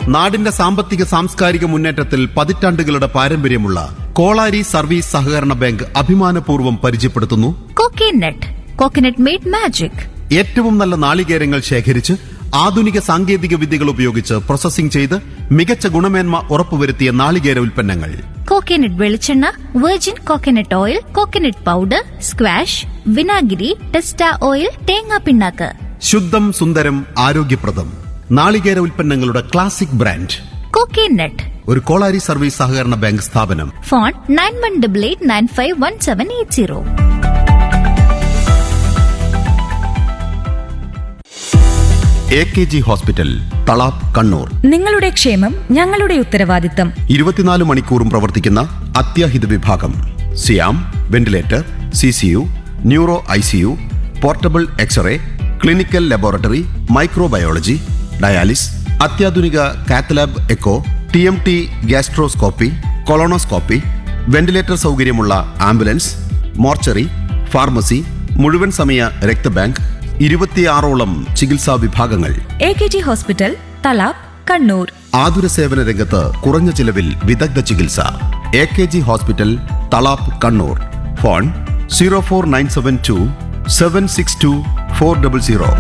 നാടിന്റെ സാമ്പത്തിക സാംസ്കാരിക മുന്നേറ്റത്തിൽ പതിറ്റാണ്ടുകളുടെ പാരമ്പര്യമുള്ള കോളാരി സർവീസ് സഹകരണ ബാങ്ക് അഭിമാനപൂർവ്വം പരിചയപ്പെടുത്തുന്നു കോക്കനട്ട് കോക്കനട്ട് മെയ്ഡ് മാജിക് ഏറ്റവും നല്ല നാളികേരങ്ങൾ ശേഖരിച്ച് ആധുനിക സാങ്കേതിക വിദ്യകൾ ഉപയോഗിച്ച് പ്രോസസ്സിംഗ് ചെയ്ത് മികച്ച ഗുണമേന്മ ഉറപ്പുവരുത്തിയ നാളികേര ഉൽപ്പന്നങ്ങൾ കോക്കനട്ട് വെളിച്ചെണ്ണ virgin coconut oil coconut powder squash വിനാഗിരി ടെസ്റ്റ ഓയിൽ തേങ്ങാ പിണ്ണാക്ക് ശുദ്ധം സുന്ദരം ആരോഗ്യപ്രദം നാളികേര ഉൽപ്പന്നങ്ങളുടെ ക്ലാസിക് ബ്രാൻഡ് കോക്കനട്ട് ഒരു കോളാരി സർവീസ് സഹകരണ ബാങ്ക് സ്ഥാപനം phone nine one double eight nine five one seven eight zero A K G hospital Thalap Kannur നിങ്ങളുടെ ക്ഷേമം ഞങ്ങളുടെ ഉത്തരവാദിത്തം ഇരുപത്തിനാല് മണിക്കൂറും പ്രവർത്തിക്കുന്ന അത്യാഹിത വിഭാഗം സിയാം ventilator C C U neuro I C U portable X ray clinical laboratory microbiology dialysis അത്യാധുനിക cath lab echo T M T gastroscopy colonoscopy ventilator സൗകര്യമുള്ള ആംബുലൻസ് മോർച്ചറി ഫാർമസി മുഴുവൻ സമയ രക്തബാങ്ക് ഇരുപത്തിയാറോളം ചികിത്സാ വിഭാഗങ്ങൾ A K G hospital Thalap Kannur ആതുര സേവന രംഗത്ത് കുറഞ്ഞ ചിലവിൽ വിദഗ്ധ ചികിത്സ A K G hospital Thalap Kannur phone zero four nine seven two seven six two four double zero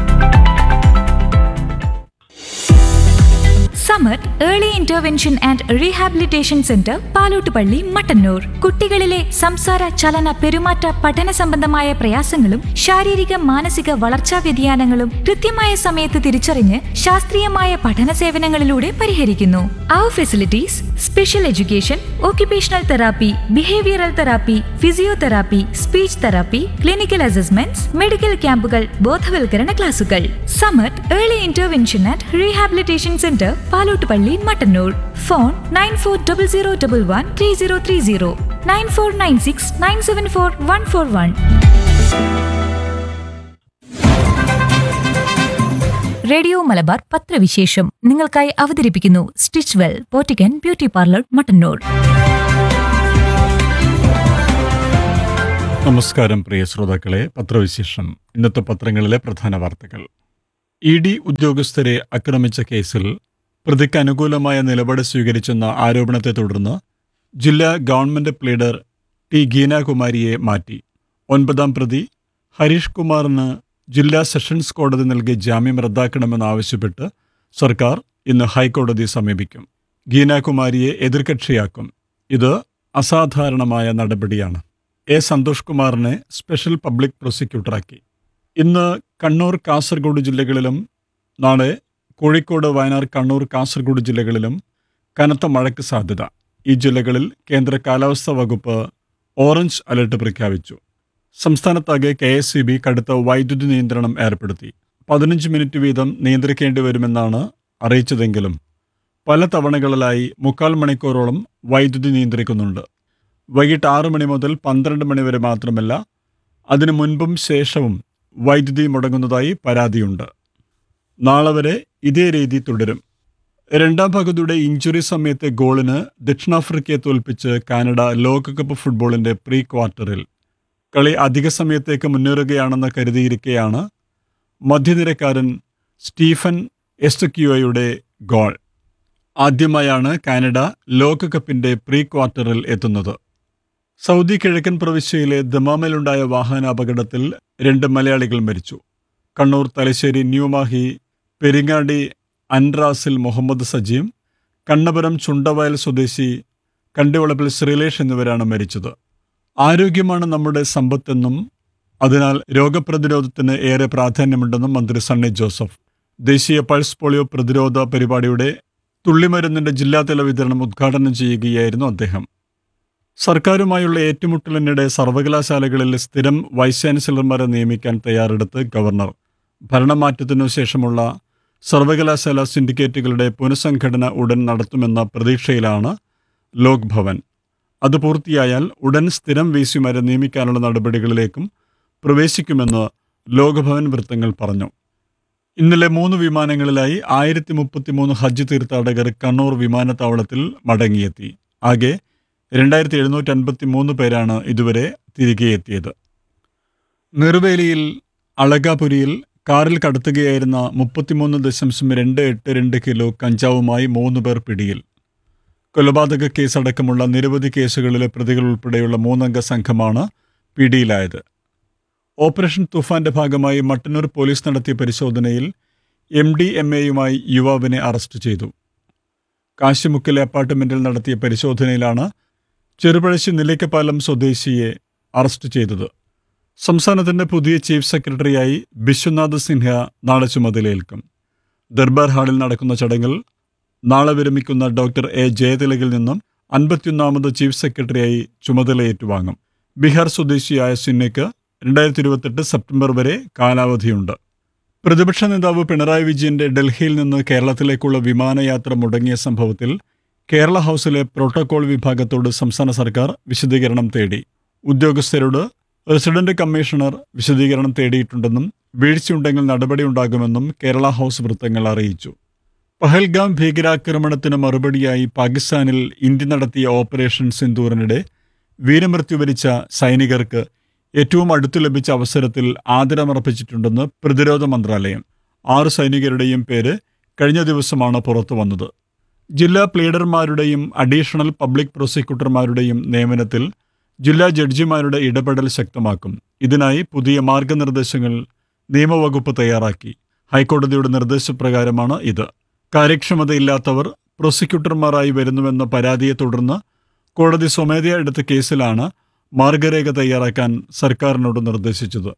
Samar early intervention and rehabilitation centre Palottupalli Mattannur കുട്ടികളിലെ സംസാര ചലന പെരുമാറ്റ പഠന സംബന്ധമായ പ്രയാസങ്ങളും ശാരീരിക മാനസിക വളർച്ചാ വ്യതിയാനങ്ങളും കൃത്യമായ സമയത്ത് തിരിച്ചറിഞ്ഞ് ശാസ്ത്രീയമായ പഠന സേവനങ്ങളിലൂടെ പരിഹരിക്കുന്നു അവർ facilities special education occupational therapy behavioural therapy physiotherapy speech therapy clinical assessments medical ക്യാമ്പുകൾ ബോധവൽക്കരണ ക്ലാസുകൾ Samath early intervention and rehabilitation centre Palottupalli Mattannur phone nine four double zero double one three zero three zero nine four nine six nine seven four one four one radio Malabar പത്രവിശേഷം നിങ്ങൾക്കായി അവതരിപ്പിക്കുന്നു stitch well പോറ്റിക്കൻ beauty parlour Mattannur നമസ്കാരം പ്രിയ ശ്രോതാക്കളെ പത്രവിശേഷം ഇന്നത്തെ പത്രങ്ങളിലെ പ്രധാന വാർത്തകൾ ഇ ഡി ഉദ്യോഗസ്ഥരെ ആക്രമിച്ച കേസിൽ പ്രതിക്ക് അനുകൂലമായ നിലപാട് സ്വീകരിച്ചെന്ന ആരോപണത്തെ തുടർന്ന് ജില്ലാ ഗവൺമെന്റ് പ്ലീഡർ ടി ഗീനാകുമാരിയെ മാറ്റി ഒൻപതാം പ്രതി ഹരീഷ് കുമാറിന് ജില്ലാ സെഷൻസ് കോടതി നൽകിയ ജാമ്യം റദ്ദാക്കണമെന്നാവശ്യപ്പെട്ട് സർക്കാർ ഇന്ന് ഹൈക്കോടതിയെ സമീപിക്കും ഗീനാകുമാരിയെ എതിർകക്ഷിയാക്കും ഇത് അസാധാരണമായ നടപടിയാണ് എ സന്തോഷ് കുമാറിനെ സ്പെഷ്യൽ പബ്ലിക് പ്രോസിക്യൂട്ടറാക്കി ഇന്ന് കണ്ണൂർ കാസർഗോഡ് ജില്ലകളിലും നാളെ കോഴിക്കോട് വയനാട് കണ്ണൂർ കാസർഗോഡ് ജില്ലകളിലും കനത്ത മഴയ്ക്ക് സാധ്യത ഈ ജില്ലകളിൽ കേന്ദ്ര കാലാവസ്ഥാ വകുപ്പ് ഓറഞ്ച് അലർട്ട് പ്രഖ്യാപിച്ചു സംസ്ഥാനത്താകെ കെ എസ് സി ബി കടുത്ത വൈദ്യുതി നിയന്ത്രണം ഏർപ്പെടുത്തി പതിനഞ്ച് മിനിറ്റ് വീതം നിയന്ത്രിക്കേണ്ടി വരുമെന്നാണ് അറിയിച്ചതെങ്കിലും പല തവണകളിലായി മുക്കാൽ മണിക്കൂറോളം വൈദ്യുതി നിയന്ത്രിക്കുന്നുണ്ട് വൈകിട്ട് ആറ് മണി മുതൽ പന്ത്രണ്ട് മണി വരെ മാത്രമല്ല അതിനു മുൻപും ശേഷവും വൈദ്യുതി മുടങ്ങുന്നതായി പരാതിയുണ്ട് നാളെ വരെ ഇതേ രീതി തുടരും രണ്ടാം പകുതിയുടെ ഇഞ്ചുറി സമയത്തെ ഗോളിന് ദക്ഷിണാഫ്രിക്കയെ തോൽപ്പിച്ച് കാനഡ ലോകകപ്പ് ഫുട്ബോളിന്റെ പ്രീ ക്വാർട്ടറിൽ കളി അധിക സമയത്തേക്ക് മുന്നേറുകയാണെന്ന് കരുതിയിരിക്കെയാണ് മധ്യനിരക്കാരൻ സ്റ്റീഫൻ എസ്റ്റക്യുവയുടെ ഗോൾ ആദ്യമായാണ് കാനഡ ലോകകപ്പിന്റെ പ്രീ ക്വാർട്ടറിൽ എത്തുന്നത് സൗദി കിഴക്കൻ പ്രവിശ്യയിലെ ദമാമിലുണ്ടായ വാഹനാപകടത്തിൽ രണ്ട് മലയാളികൾ മരിച്ചു കണ്ണൂർ തലശ്ശേരി ന്യൂമാഹി പെരിങ്ങാടി അൻറാസിൽ മുഹമ്മദ് സജീം കണ്ണപുരം ചുണ്ടവയൽ സ്വദേശി കണ്ടിവളപ്പിൽ ശ്രീലേഷ് എന്നിവരാണ് മരിച്ചത് ആരോഗ്യമാണ് നമ്മുടെ സമ്പത്തെന്നും അതിനാൽ രോഗപ്രതിരോധത്തിന് ഏറെ പ്രാധാന്യമുണ്ടെന്നും മന്ത്രി സണ്ണി ജോസഫ് ദേശീയ പൾസ് പോളിയോ പ്രതിരോധ പരിപാടിയുടെ തുള്ളിമരുന്നിന്റെ ജില്ലാതല വിതരണം ഉദ്ഘാടനം ചെയ്യുകയായിരുന്നു അദ്ദേഹം സർക്കാരുമായുള്ള ഏറ്റുമുട്ടലിനിടെ സർവകലാശാലകളിൽ സ്ഥിരം വൈസ് ചാൻസലർമാരെ നിയമിക്കാൻ തയ്യാറെടുത്ത് ഗവർണർ ഭരണമാറ്റത്തിനു ശേഷമുള്ള സർവകലാശാല സിൻഡിക്കേറ്റുകളുടെ പുനഃസംഘടന ഉടൻ നടത്തുമെന്ന പ്രതീക്ഷയിലാണ് ലോക് ഭവൻ അത് പൂർത്തിയായാൽ ഉടൻ സ്ഥിരം വിസിമാരെ നിയമിക്കാനുള്ള നടപടികളിലേക്കും പ്രവേശിക്കുമെന്ന് ലോകഭവൻ വൃത്തങ്ങൾ പറഞ്ഞു ഇന്നലെ മൂന്ന് വിമാനങ്ങളിലായി ആയിരത്തി മുപ്പത്തിമൂന്ന് ഹജ്ജ് തീർത്ഥാടകർ കണ്ണൂർ വിമാനത്താവളത്തിൽ മടങ്ങിയെത്തി ആകെ രണ്ടായിരത്തി എഴുന്നൂറ്റി അൻപത്തി മൂന്ന് പേരാണ് ഇതുവരെ തിരികെ എത്തിയത് നെറുവേലിയിൽ അളകാപുരിയിൽ കാറിൽ കടത്തുകയായിരുന്ന മുപ്പത്തിമൂന്ന് ദശാംശം രണ്ട് എട്ട് രണ്ട് കിലോ കഞ്ചാവുമായി മൂന്ന് പേർ പിടിയിൽ കൊലപാതക കേസടക്കമുള്ള നിരവധി കേസുകളിലെ പ്രതികൾ ഉൾപ്പെടെയുള്ള മൂന്നംഗ സംഘമാണ് പിടിയിലായത് ഓപ്പറേഷൻ തുഫാന്റെ ഭാഗമായി മട്ടന്നൂർ പോലീസ് നടത്തിയ പരിശോധനയിൽ എം ഡി എം എയുമായി യുവാവിനെ അറസ്റ്റ് ചെയ്തു കാശിമുക്കിലെ അപ്പാർട്ട്മെന്റിൽ നടത്തിയ പരിശോധനയിലാണ് ചെറുപഴശ്ശി നിലയ്ക്കപ്പാലം സ്വദേശിയെ അറസ്റ്റ് ചെയ്തത് സംസ്ഥാനത്തിന്റെ പുതിയ ചീഫ് സെക്രട്ടറിയായി ബിശ്വനാഥ് സിൻഹ നാളെ ചുമതലയേൽക്കും ദർബാർ ഹാളിൽ നടക്കുന്ന ചടങ്ങിൽ നാളെ വിരമിക്കുന്ന ഡോക്ടർ എ ജയതിലകിൽ നിന്നും അൻപത്തിയൊന്നാമത് ചീഫ് സെക്രട്ടറിയായി ചുമതല ഏറ്റുവാങ്ങും ബീഹാർ സ്വദേശിയായ സിൻഹയ്ക്ക് രണ്ടായിരത്തി ഇരുപത്തെട്ട് സെപ്റ്റംബർ വരെ കാലാവധിയുണ്ട് പ്രതിപക്ഷ നേതാവ് പിണറായി വിജയന്റെ ഡൽഹിയിൽ നിന്ന് കേരളത്തിലേക്കുള്ള വിമാനയാത്ര മുടങ്ങിയ സംഭവത്തിൽ കേരള ഹൗസിലെ പ്രോട്ടോകോൾ വിഭാഗത്തോട് സംസ്ഥാന സർക്കാർ വിശദീകരണം തേടി ഉദ്യോഗസ്ഥരോട് റെസിഡന്റ് കമ്മീഷണർ വിശദീകരണം തേടിയിട്ടുണ്ടെന്നും വീഴ്ചയുണ്ടെങ്കിൽ നടപടിയുണ്ടാകുമെന്നും കേരള ഹൗസ് വൃത്തങ്ങൾ അറിയിച്ചു പഹൽഗാം ഭീകരാക്രമണത്തിന് മറുപടിയായി പാകിസ്ഥാനിൽ ഇന്ത്യ നടത്തിയ ഓപ്പറേഷൻ സിന്ദൂറിനിടെ വീരമൃത്യു വരിച്ച സൈനികർക്ക് ഏറ്റവും അടുത്തു ലഭിച്ച അവസരത്തിൽ ആദരമർപ്പിച്ചിട്ടുണ്ടെന്ന് പ്രതിരോധ മന്ത്രാലയം ആറ് സൈനികരുടെയും പേര് കഴിഞ്ഞ ദിവസമാണ് പുറത്തു വന്നത് ജില്ലാ പ്ലീഡർമാരുടെയും അഡീഷണൽ പബ്ലിക് പ്രോസിക്യൂട്ടർമാരുടെയും നിയമനത്തിൽ ജില്ലാ ജഡ്ജിമാരുടെ ഇടപെടൽ ശക്തമാക്കും ഇതിനായി പുതിയ മാർഗനിർദ്ദേശങ്ങൾ നിയമവകുപ്പ് തയ്യാറാക്കി ഹൈക്കോടതിയുടെ നിർദ്ദേശപ്രകാരമാണ് ഇത് കാര്യക്ഷമതയില്ലാത്തവർ പ്രോസിക്യൂട്ടർമാരായി വരുന്നുവെന്ന പരാതിയെ തുടർന്ന് കോടതി സ്വമേധയാ എടുത്ത കേസിലാണ് മാർഗരേഖ തയ്യാറാക്കാൻ സർക്കാരിനോട് നിർദ്ദേശിച്ചത്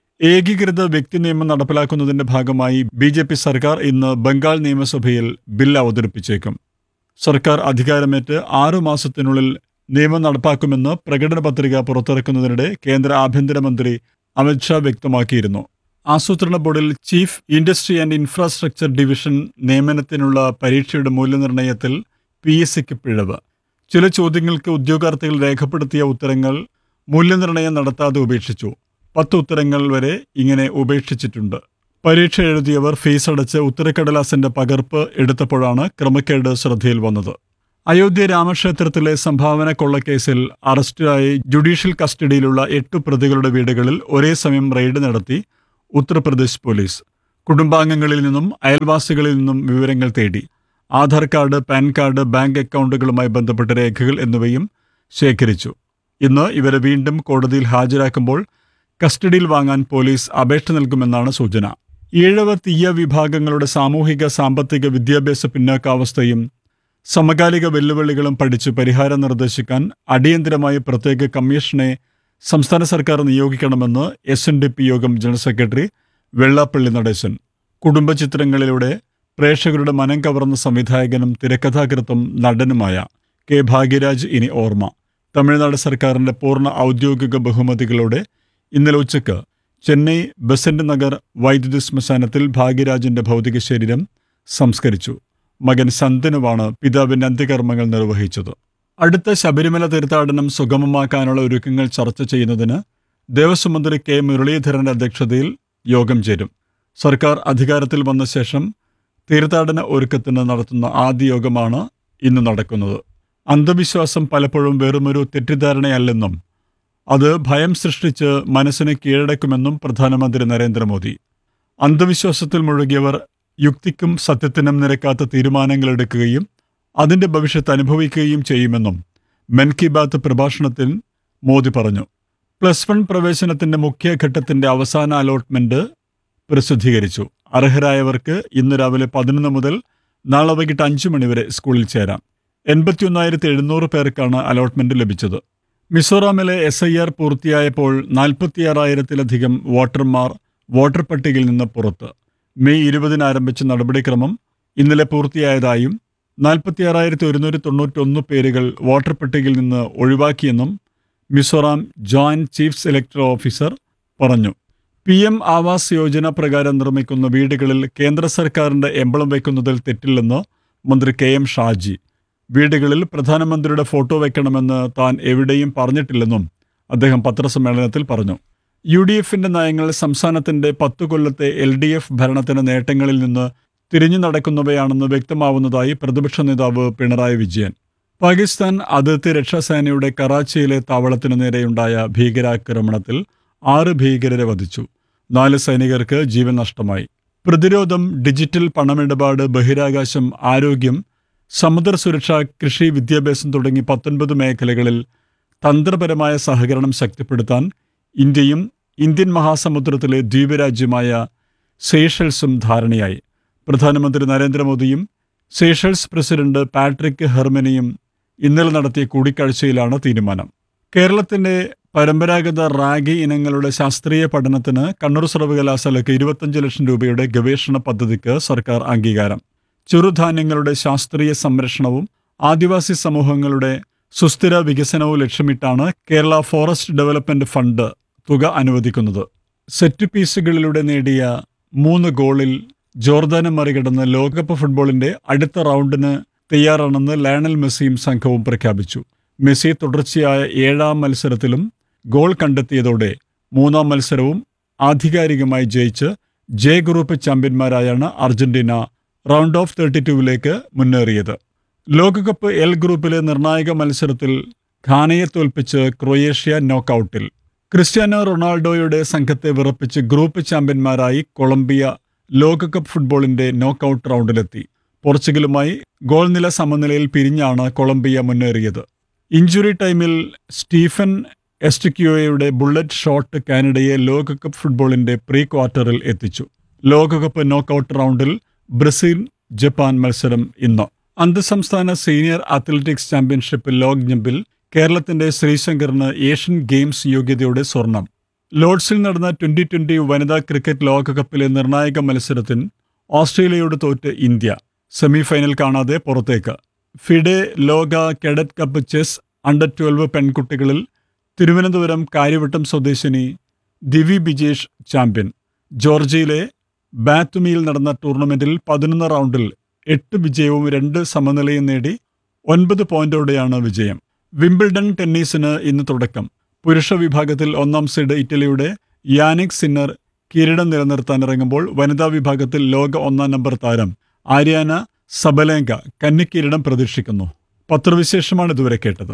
ഏകീകൃത വ്യക്തി നിയമം നടപ്പിലാക്കുന്നതിന്റെ ഭാഗമായി ബി ജെ പി സർക്കാർ ഇന്ന് ബംഗാൾ നിയമസഭയിൽ ബിൽ അവതരിപ്പിച്ചേക്കും സർക്കാർ അധികാരമേറ്റ് ആറു മാസത്തിനുള്ളിൽ നിയമം നടപ്പാക്കുമെന്ന് പ്രകടന പത്രിക പുറത്തിറക്കുന്നതിനിടെ കേന്ദ്ര ആഭ്യന്തരമന്ത്രി അമിത്ഷാ വ്യക്തമാക്കിയിരുന്നു ആസൂത്രണ ബോർഡിൽ chief industry and infrastructure division നിയമനത്തിനുള്ള പരീക്ഷയുടെ മൂല്യനിർണ്ണയത്തിൽ പി എസ് സിക്ക് പിഴവ് ചില ചോദ്യങ്ങൾക്ക് ഉദ്യോഗാർത്ഥികൾ രേഖപ്പെടുത്തിയ ഉത്തരങ്ങൾ മൂല്യനിർണ്ണയം നടത്താതെ ഉപേക്ഷിച്ചു പത്ത് ഉത്തരങ്ങൾ വരെ ഇങ്ങനെ ഉപേക്ഷിച്ചിട്ടുണ്ട് പരീക്ഷ എഴുതിയവർ ഫീസ് അടച്ച് ഉത്തരക്കടലാസിന്റെ പകർപ്പ് എടുത്തപ്പോഴാണ് ക്രമക്കേട് ശ്രദ്ധയിൽ വന്നത് അയോധ്യ രാമക്ഷേത്രത്തിലെ സംഭാവന കൊള്ളക്കേസിൽ അറസ്റ്റിലായി ജുഡീഷ്യൽ കസ്റ്റഡിയിലുള്ള എട്ട് പ്രതികളുടെ വീടുകളിൽ ഒരേ സമയം റെയ്ഡ് നടത്തി ഉത്തർപ്രദേശ് പോലീസ് കുടുംബാംഗങ്ങളിൽ നിന്നും അയൽവാസികളിൽ നിന്നും വിവരങ്ങൾ തേടി Aadhaar card PAN card bank അക്കൗണ്ടുകളുമായി ബന്ധപ്പെട്ട രേഖകൾ എന്നിവയും ശേഖരിച്ചു ഇന്ന് ഇവരെ വീണ്ടും കോടതിയിൽ ഹാജരാക്കുമ്പോൾ കസ്റ്റഡിയിൽ വാങ്ങാൻ പോലീസ് അപേക്ഷ നൽകുമെന്നാണ് സൂചന ഈഴവ തീയ വിഭാഗങ്ങളുടെ സാമൂഹിക സാമ്പത്തിക വിദ്യാഭ്യാസ പിന്നാക്കാവസ്ഥയും സമകാലിക വെല്ലുവിളികളും പഠിച്ച് പരിഹാരം നിർദ്ദേശിക്കാൻ അടിയന്തരമായി പ്രത്യേക കമ്മീഷനെ സംസ്ഥാന സർക്കാർ നിയോഗിക്കണമെന്ന് എസ് എൻ ഡി പി യോഗം ജനറൽ സെക്രട്ടറി വെള്ളാപ്പള്ളി നടേശൻ കുടുംബചിത്രങ്ങളിലൂടെ പ്രേക്ഷകരുടെ മനം കവർന്ന സംവിധായകനും തിരക്കഥാകൃത്തും നടനുമായ കെ ഭാഗ്യരാജ് ഇനി ഓർമ്മ തമിഴ്നാട് സർക്കാരിന്റെ പൂർണ്ണ ഔദ്യോഗിക ബഹുമതികളോടെ ഇന്നലെ ഉച്ചയ്ക്ക് ചെന്നൈ ബസന്റ് നഗർ വൈദ്യുതി ശ്മശാനത്തിൽ ഭാഗ്യരാജിന്റെ ഭൗതിക ശരീരം സംസ്കരിച്ചു മകൻ സന്തനുവാണ് പിതാവിന്റെ അന്ത്യകർമ്മങ്ങൾ നിർവഹിച്ചത് അടുത്ത ശബരിമല തീർത്ഥാടനം സുഗമമാക്കാനുള്ള ഒരുക്കങ്ങൾ ചർച്ച ചെയ്യുന്നതിന് ദേവസ്വം മന്ത്രി കെ മുരളീധരന്റെ അധ്യക്ഷതയിൽ യോഗം ചേരും സർക്കാർ അധികാരത്തിൽ വന്ന ശേഷം തീർത്ഥാടന ഒരുക്കത്തിന് നടത്തുന്ന ആദ്യ യോഗമാണ് ഇന്ന് നടക്കുന്നത് അന്ധവിശ്വാസം പലപ്പോഴും വെറുമൊരു തെറ്റിദ്ധാരണയല്ലെന്നും അത് ഭയം സൃഷ്ടിച്ച് മനസ്സിനെ കീഴടക്കുമെന്നും പ്രധാനമന്ത്രി നരേന്ദ്രമോദി അന്ധവിശ്വാസത്തിൽ മുഴുകിയവർ യുക്തിക്കും സത്യത്തിനും നിരക്കാത്ത തീരുമാനങ്ങൾ എടുക്കുകയും അതിന്റെ ഭവിഷ്യത്ത് അനുഭവിക്കുകയും ചെയ്യുമെന്നും മൻ കി ബാത്ത് പ്രഭാഷണത്തിൽ മോദി പറഞ്ഞു പ്ലസ് വൺ പ്രവേശനത്തിന്റെ മുഖ്യഘട്ടത്തിന്റെ അവസാന അലോട്ട്മെന്റ് പ്രസിദ്ധീകരിച്ചു അർഹരായവർക്ക് ഇന്ന് രാവിലെ പതിനൊന്ന് മുതൽ നാളെ വൈകിട്ട് അഞ്ചു മണിവരെ സ്കൂളിൽ ചേരാം എൺപത്തിയൊന്നായിരത്തി എഴുന്നൂറ് പേർക്കാണ് അലോട്ട്മെന്റ് ലഭിച്ചത് മിസോറാമിലെ എസ് ഐ ആർ പൂർത്തിയായപ്പോൾ നാൽപ്പത്തിയാറായിരത്തിലധികം വോട്ടർമാർ വോട്ടർ പട്ടികയിൽ നിന്ന് പുറത്ത് മെയ് ഇരുപതിന് ആരംഭിച്ച നടപടിക്രമം ഇന്നലെ പൂർത്തിയായതായും നാൽപ്പത്തിയാറായിരത്തി ഒരുന്നൂറ്റി തൊണ്ണൂറ്റൊന്ന് പേരുകൾ വോട്ടർ പട്ടികയിൽ നിന്ന് ഒഴിവാക്കിയെന്നും Mizoram joint chief selector officer പറഞ്ഞു പി എം ആവാസ് യോജന പ്രകാരം നിർമ്മിക്കുന്ന വീടുകളിൽ കേന്ദ്ര സർക്കാരിന്റെ എംബളം വയ്ക്കുന്നതിൽ തെറ്റില്ലെന്ന് മന്ത്രി കെ എം ഷാജി വീടുകളിൽ പ്രധാനമന്ത്രിയുടെ ഫോട്ടോ വെക്കണമെന്ന് താൻ എവിടെയും പറഞ്ഞിട്ടില്ലെന്നും അദ്ദേഹം പത്രസമ്മേളനത്തിൽ പറഞ്ഞു യു ഡി എഫിന്റെ നയങ്ങൾ സംസ്ഥാനത്തിന്റെ പത്തു കൊല്ലത്തെ എൽ ഡി എഫ് ഭരണത്തിന്റെ നേട്ടങ്ങളിൽ നിന്ന് തിരിഞ്ഞു നടക്കുന്നവയാണെന്ന് വ്യക്തമാവുന്നതായി പ്രതിപക്ഷ നേതാവ് പിണറായി വിജയൻ പാകിസ്ഥാൻ അതിർത്തി രക്ഷാസേനയുടെ കറാച്ചിയിലെ താവളത്തിനു നേരെയുണ്ടായ ഭീകരാക്രമണത്തിൽ ആറ് ഭീകരരെ വധിച്ചു നാല് സൈനികർക്ക് ജീവൻ നഷ്ടമായി പ്രതിരോധം ഡിജിറ്റൽ പണമിടപാട് ബഹിരാകാശം ആരോഗ്യം സമുദ്ര സുരക്ഷ കൃഷി വിദ്യാഭ്യാസം തുടങ്ങി പത്തൊൻപത് മേഖലകളിൽ തന്ത്രപരമായ സഹകരണം ശക്തിപ്പെടുത്താൻ ഇന്ത്യയും ഇന്ത്യൻ മഹാസമുദ്രത്തിലെ ദ്വീപരാജ്യമായ സേഷൽസും ധാരണയായി പ്രധാനമന്ത്രി നരേന്ദ്രമോദിയും സേഷൽസ് പ്രസിഡന്റ് പാട്രിക് ഹെർമനിയും ഇന്നലെ നടത്തിയ കൂടിക്കാഴ്ചയിലാണ് തീരുമാനം കേരളത്തിന്റെ പരമ്പരാഗത റാഗി ഇനങ്ങളുടെ ശാസ്ത്രീയ പഠനത്തിന് കണ്ണൂർ സർവകലാശാലയ്ക്ക് ഇരുപത്തഞ്ച് ലക്ഷം രൂപയുടെ ഗവേഷണ പദ്ധതിക്ക് സർക്കാർ അംഗീകാരം ചെറുധാന്യങ്ങളുടെ ശാസ്ത്രീയ സംരക്ഷണവും ആദിവാസി സമൂഹങ്ങളുടെ സുസ്ഥിര വികസനവും ലക്ഷ്യമിട്ടാണ് കേരള ഫോറസ്റ്റ് ഡെവലപ്മെന്റ് ഫണ്ട് തുക അനുവദിക്കുന്നത് സെറ്റ് പീസുകളിലൂടെ നേടിയ മൂന്ന് ഗോളിൽ ജോർദാനെ മറികടന്ന് ലോകകപ്പ് ഫുട്ബോളിന്റെ അടുത്ത റൗണ്ടിന് തയ്യാറാണെന്ന് ലയണൽ മെസ്സിയും സംഘവും പ്രഖ്യാപിച്ചു മെസ്സി തുടർച്ചയായ ഏഴാം മത്സരത്തിലും ഗോൾ കണ്ടെത്തിയതോടെ മൂന്നാം മത്സരവും ആധികാരികമായി ജയിച്ച് ജെ ഗ്രൂപ്പ് ചാമ്പ്യന്മാരായാണ് അർജന്റീന റൗണ്ട് ഓഫ് തേർട്ടി ടൂവിലേക്ക് മുന്നേറിയത് ലോകകപ്പ് എൽ ഗ്രൂപ്പിലെ നിർണായക മത്സരത്തിൽ ഘാനയെ തോൽപ്പിച്ച് ക്രൊയേഷ്യ നോക്കൌട്ടിൽ ക്രിസ്ത്യാനോ റൊണാൾഡോയുടെ സംഘത്തെ വിറപ്പിച്ച് ഗ്രൂപ്പ് ചാമ്പ്യന്മാരായി കൊളംബിയ ലോകകപ്പ് ഫുട്ബോളിന്റെ നോക്കൌട്ട് റൗണ്ടിലെത്തി പോർച്ചുഗലുമായി ഗോൾ നില സമനിലയിൽ പിരിഞ്ഞാണ് കൊളംബിയ മുന്നേറിയത് ഇഞ്ചുറി ടൈമിൽ സ്റ്റീഫൻ എസ്റ്റിക്യോയുടെ ബുള്ളറ്റ് ഷോട്ട് കാനഡയെ ലോകകപ്പ് ഫുട്ബോളിന്റെ പ്രീ ക്വാർട്ടറിൽ എത്തിച്ചു ലോകകപ്പ് നോക്കൌട്ട് റൗണ്ടിൽ ബ്രസീൽ ജപ്പാൻ മത്സരം ഇന്ന് അന്തർസംസ്ഥാന സീനിയർ അത്ലറ്റിക്സ് ചാമ്പ്യൻഷിപ്പ് ലോങ് ജമ്പിൽ കേരളത്തിന്റെ ശ്രീശങ്കറിന് ഏഷ്യൻ ഗെയിംസ് യോഗ്യതയുടെ സ്വർണം ലോർഡ്സിൽ നടന്ന ട്വന്റി ട്വന്റി വനിതാ ക്രിക്കറ്റ് ലോകകപ്പിലെ നിർണായക മത്സരത്തിൽ ഓസ്ട്രേലിയയോട് തോറ്റ് ഇന്ത്യ സെമിഫൈനൽ കാണാതെ പുറത്തേക്ക് ഫിഡെ ലോക cadet cup chess under twelve പെൺകുട്ടികളിൽ തിരുവനന്തപുരം കാര്യവട്ടം സ്വദേശിനി ദിവി ബിജേഷ് ചാമ്പ്യൻ ജോർജിയയിലെ ബാത്തുമിയിൽ നടന്ന ടൂർണമെന്റിൽ പതിനൊന്ന് റൗണ്ടിൽ എട്ട് വിജയവും രണ്ട് സമനിലയും നേടി ഒൻപത് പോയിന്റോടെയാണ് വിജയം വിംബിൾഡൺ ടെന്നീസിന് ഇന്ന് തുടക്കം പുരുഷ വിഭാഗത്തിൽ ഒന്നാം സീഡ് ഇറ്റലിയുടെ യാനിക് സിന്നർ കിരീടം നിലനിർത്താൻ ഇറങ്ങുമ്പോൾ വനിതാ വിഭാഗത്തിൽ ലോക ഒന്നാം നമ്പർ താരം ആര്യാന സബലേങ്ക കന്നിക്കിരീടം പ്രതീക്ഷിക്കുന്നു പത്രവിശേഷമാണ് ഇതുവരെ കേട്ടത്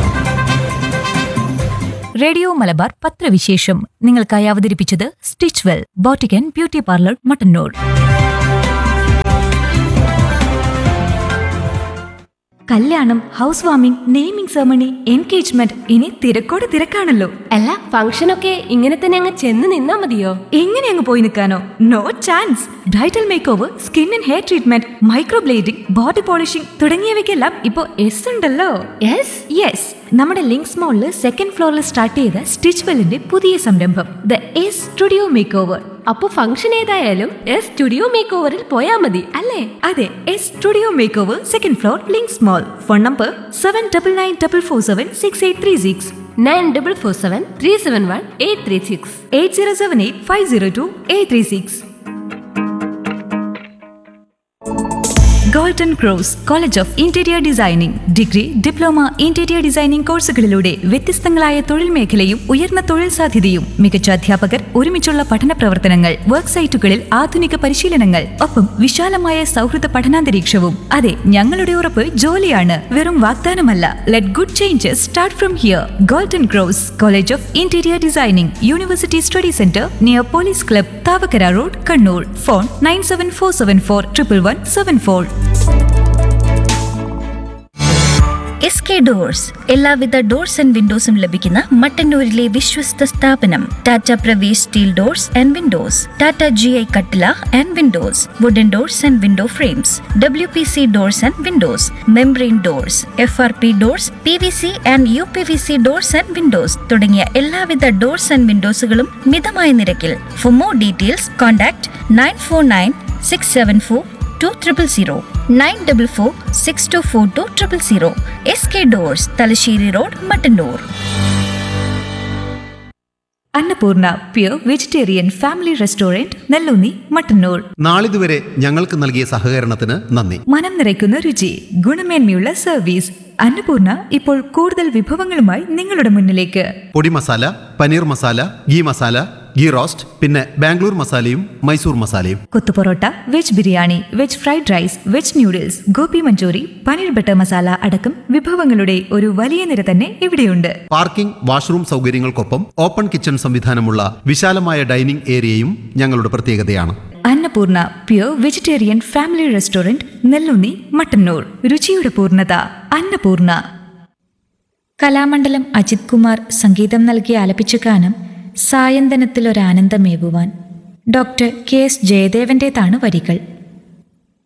റേഡിയോ മലബാർ പത്രവിശേഷം നിങ്ങൾക്കായി അവതരിപ്പിച്ചത് സ്റ്റിച്ച് വെൽ ബോട്ടിക്കൻ ബ്യൂട്ടി പാർലർ മട്ടന്നൂർ കല്യാണം house warming naming ceremony engagement ഇനി തിരക്കോട് തിരക്കാണല്ലോ അല്ല ഫംഗ്ഷനൊക്കെ ഇങ്ങനെ തന്നെ അങ്ങ് ചെന്ന് നിന്നാ മതിയോ എങ്ങനെ അങ്ങ് പോയി നിൽക്കാനോ no chance bridal makeover skin and hair treatment microblading body polishing തുടങ്ങിയവയ്ക്കെല്ലാം ഇപ്പോൾ എസ് ഉണ്ടല്ലോ യെസ് യെസ് നമ്മുടെ ലിങ്ക്സ് മോളിൽ സെക്കൻഡ് ഫ്ലോറിൽ സ്റ്റാർട്ട് ചെയ്ത സ്റ്റിച്ച് വെല്ലിന്റെ പുതിയ സംരംഭം the S studio makeover അപ്പൊ ഫംഗ്ഷൻ ഏതായാലും എസ് സ്റ്റുഡിയോ മേക്ക് ഓവറിൽ പോയാ മതി അല്ലേ അതെ S studio makeover second floor Links mall phone number seven double nine double four seven six eight three six nine double four seven three seven one eight three six eight zero seven eight five zero two eight three six golden cross college of interior designing degree diploma interior designing കോഴ്സുകളിലൂടെ വ്യത്യസ്തങ്ങളായ തൊഴിൽ മേഖലയും ഉയർന്ന തൊഴിൽ സാധ്യതയും മികച്ച അധ്യാപകർ ഒരുമിച്ചുള്ള പഠന പ്രവർത്തനങ്ങൾ വർക്ക് സൈറ്റുകളിൽ ആധുനിക പരിശീലനങ്ങൾ ഒപ്പം വിശാലമായ സൗഹൃദ പഠനാന്തരീക്ഷവും അതെ ഞങ്ങളുടെ ഉറപ്പ് ജോലിയാണ് വെറും വാഗ്ദാനമല്ല let good changes start from here golden cross college of interior designing university study centre near police club Thavakkara road Kannur phone nine seven four seven four triple one seven four S K doors എല്ലാവിധ doors and വിൻഡോസും ലഭിക്കുന്ന മട്ടന്നൂരിലെ വിശ്വസ്ത സ്ഥാപനം Tata Pravesh steel doors and windows Tata G I കട്ടില and windows wooden doors and window frames W P C doors and Windows membrane doors F R P doors P V C and U P V C doors and windows തുടങ്ങിയ എല്ലാവിധ doors and വിൻഡോസുകളും മിതമായ നിരക്കിൽ for more details contact nine four nine six seven four two triple zero nine double four six two four two triple zero S K doors Thalassery road Mattannur Annapurna pure vegetarian family restaurant Nellunni Mattannur നാളിതുവരെ ഞങ്ങൾക്ക് നൽകിയ സഹകരണത്തിന് നന്ദി മനം നിറയ്ക്കുന്ന രുചി ഗുണമേന്മയുള്ള സർവീസ് അന്നപൂർണ ഇപ്പോൾ കൂടുതൽ വിഭവങ്ങളുമായി നിങ്ങളുടെ മുന്നിലേക്ക് പൊടി masala paneer masala ghee masala ghee roast പിന്നെ ബാംഗ്ലൂർ മസാലയും മൈസൂർ മസാലയും kothu porotta veg biryani veg fried rice veg noodles gobi manchurian paneer butter masala അടക്കം വിഭവങ്ങളുടെ ഒരു വലിയ നിര തന്നെ ഇവിടെയുണ്ട് പാർക്കിംഗ് വാഷ്റൂം സൗകര്യങ്ങൾക്കൊപ്പം ഓപ്പൺ കിച്ചൺ സംവിധാനമുള്ള വിശാലമായ ഡൈനിംഗ് ഏരിയയും ഞങ്ങളുടെ പ്രത്യേകതയാണ് Annapurna pure vegetarian family restaurant Nellunni Mattannur രുചിയുടെ പൂർണ്ണത അന്നപൂർണ കലാമണ്ഡലം അജിത് കുമാർ സംഗീതം നൽകി ആലപിച്ച ഗാനം സായന്തനത്തിലൊരാനന്ദമേവുവാൻ ഡോക്ടർ കെ എസ് ജയദേവന്റേതാണ് വരികൾ